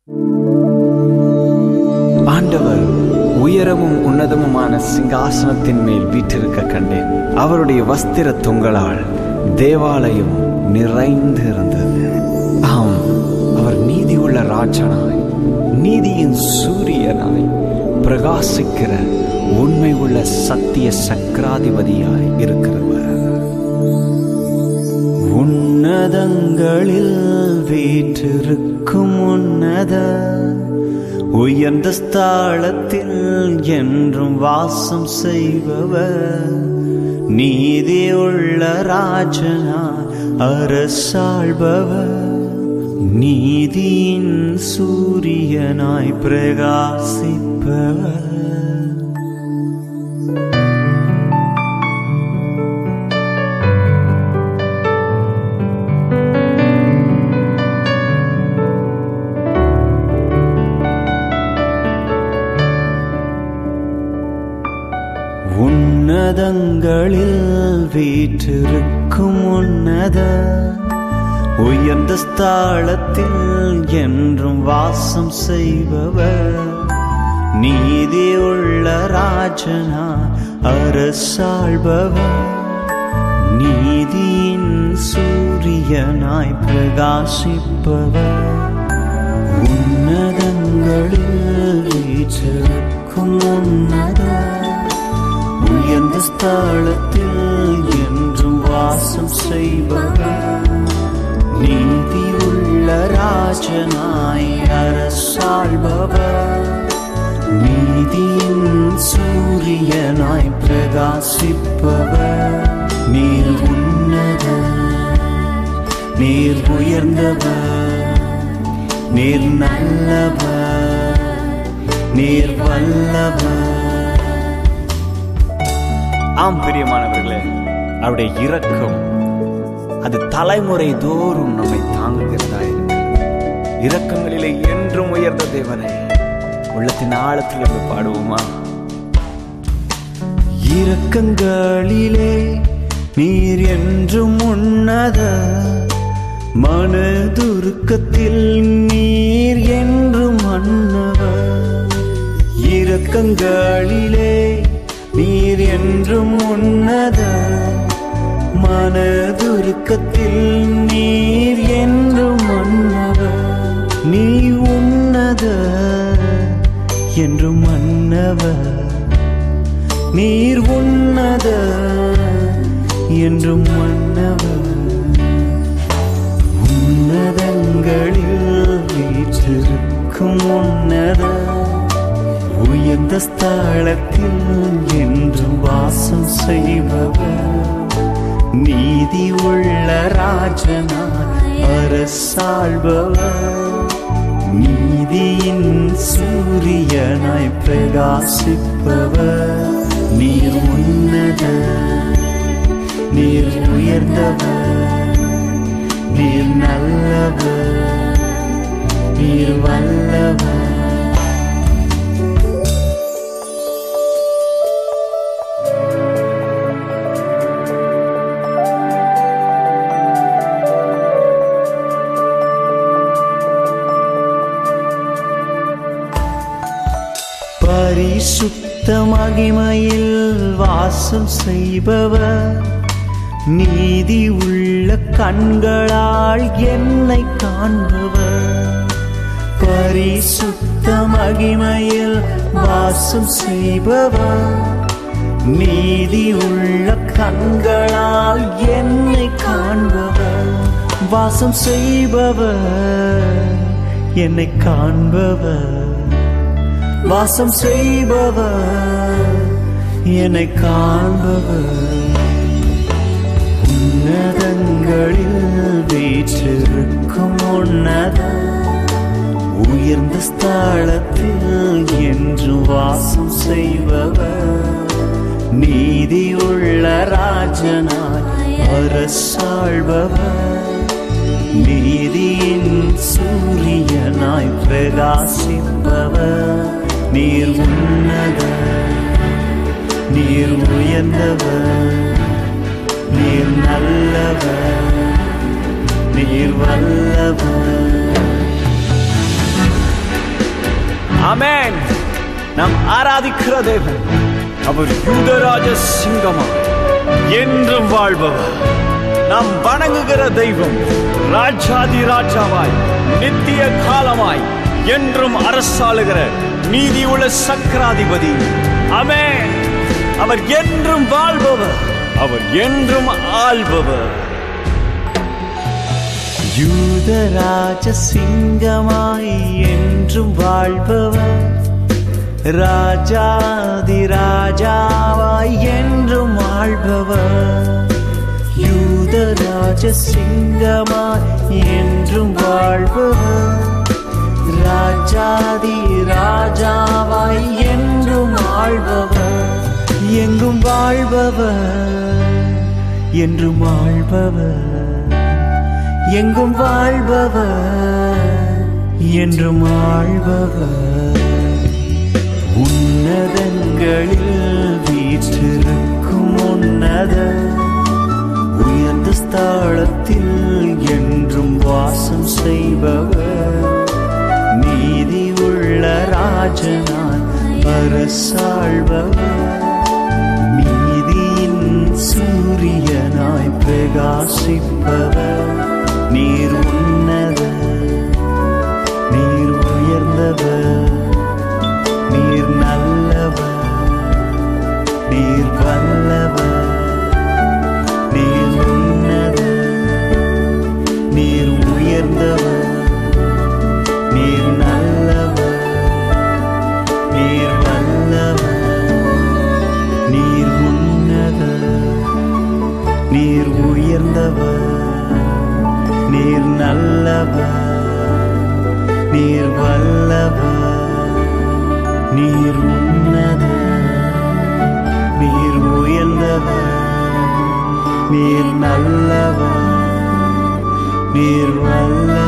ஆண்டவர் உயரமும் உன்னதமுமான சிங்காசனத்தின் மேல் வீற்றிருக்க கண்டேன் அவருடைய வஸ்திர தொங்கலால் தேவாலயம் நிறைந்து இருந்தது ஆம் அவர் நீதி உள்ள ராஜனாய் நீதியின் சூரியனாய் பிரகாசிக்கிற உண்மை உள்ள சத்திய சக்கராதிபதியாய் இருக்கிறவர் உன்னதங்களில் வீற்றிருக்கும் உன்னத உயர்ந்த ஸ்தாளத்தில் என்றும் வாசம் செய்பவர் நீதி உள்ள ராஜனாய் அரசாள்பவர் நீதியின் சூரியனாய் பிரகாசிப்பவர் உன்னதங்களில் வீற்றிருக்கும் உன்னத உயர்ந்த ஸ்தாளத்தில் என்றும் வாசம் செய்பவர் நீதி உள்ள ராஜனா அரசாள்பவர் நீதியின் சூரியனாய் பிரகாசிப்பவர் உன்னதங்களில் வீற்றிருக்கும் உன்னத உயர்ந்த ஸ்தலத்தில் என்றும் வாசம் செய்பவர் நீதி உள்ள ராஜனாய் அரசாள்பவர் நீதியின் சூரியனாய் பிரகாசிப்பவர் நீர் உன்னத நீர் உயர்ந்தவர் நீர் நல்லவர் நீர் வல்லவர் ஆம் பிரியமானவர்களே அவருடைய இரக்கம் அது தலைமுறை தோறும் நம்மை தாங்குகிறதா இருக்கு இரக்கங்களிலே என்றும் உயர்ந்த தேவனை உள்ளத்தின் ஆழத்திலிருந்து பாடுவோமா இரக்கங்களிலே நீர் என்றும் உன்னத மனதுருக்கத்தில் நீர் என்றும் மன்னவர் இரக்கங்களிலே நீர் என்றும் உன்னத மனதுருக்கத்தில் நீர் என்றும் மன்னவர் நீ உன்னத என்றும் மன்னவர் நீர் உன்னத என்றும் மன்னவர் உன்னதங்களில் வீற்றிருக்கும் உன்னத உயர்ந்த ஸ்தலத்தில் என்றும் வாசம் செய்பவர் நீதி உள்ள ராஜனாய் அரசாள்பவர் நீதியின் சூரியனாய் பிரகாசிப்பவர் நீர் உன்னத நீர் உயர்ந்தவர் நீர் நல்லவர் நீர் வல்லவர் பரிசுத்த மகிமையில் வாசம் செய்பவர் நீதி உள்ள கண்களால் என்னை காண்பவர் பரிசுத்த மகிமையில் வாசம் செய்பவர் நீதி உள்ள கண்களால் என்னை காண்பவர் வாசம் செய்பவர் என்னை காண்பவர் வாசம் செய்பவர் என்னை காண்பவர் உன்னதங்களில் வீற்றிருக்கும் உன்னத உயர்ந்த ஸ்தலத்தில் என்று வாசம் செய்பவர் நீதி உள்ள ராஜனாய் அரசாள்பவர் நீதியின் சூரியனாய் பிரகாசிப்பவர் நீர் உன்னத நீர் உயர்ந்தவர் நீர் நல்லவர் நீர் வல்லவர் ஆமென் நாம் ஆராதிக்கிற தேவன் அவர் யூதராஜ சிங்கமா என்றும் வாழ்பவர் நாம் வணங்குகிற தெய்வம் ராஜாதி ராஜாவாய் நித்திய காலமாய் என்றும் அரசாளுகிற நீதியுள்ள சக்கராதிபதி ஆமென் அவர் என்றும் வாழ்பவர் அவர் என்றும் ஆள்பவர் யூதராஜ சிங்கமாய் என்றும் வாழ்பவர் ராஜாதி ராஜாவாய் என்றும் ஆள்பவர் யூதராஜ சிங்கமாய் என்றும் வாழ்பவர் ராஜாதி ராஜாவாய் என்றும் ஆள்பவர் எங்கும் வாழ்பவர் என்றும் ஆள்பவர் எங்கும் வாழ்பவர் என்றும் ஆழ்பவர் உன்னதங்களில் வீற்றிருக்கும் உன்னத உயர்ந்த ஸ்தலத்தில் என்றும் வாசம் செய்பவர் நீதி உள்ள ராஜனாய் அரசாழ்பவர் நீதியின் சூரியனாய் பிரகாசிப்பவர் நீர் உன்னத நீர் உயர்ந்தவர் நீர் நல்லவர் நீர் வல்லவர் நீர் உன்னத நீர் உயர்ந்தவர் நீர் நல்லவர் நீர் வல்லவர் நீர் உன்னத நீர் உயர்ந்தவர் நீர் நல்லவர் நீர் வல்லவர் நீர் உன்னத நீர் உயர்ந்தவர் நீர் நல்லவர் நீர் வல்லவர்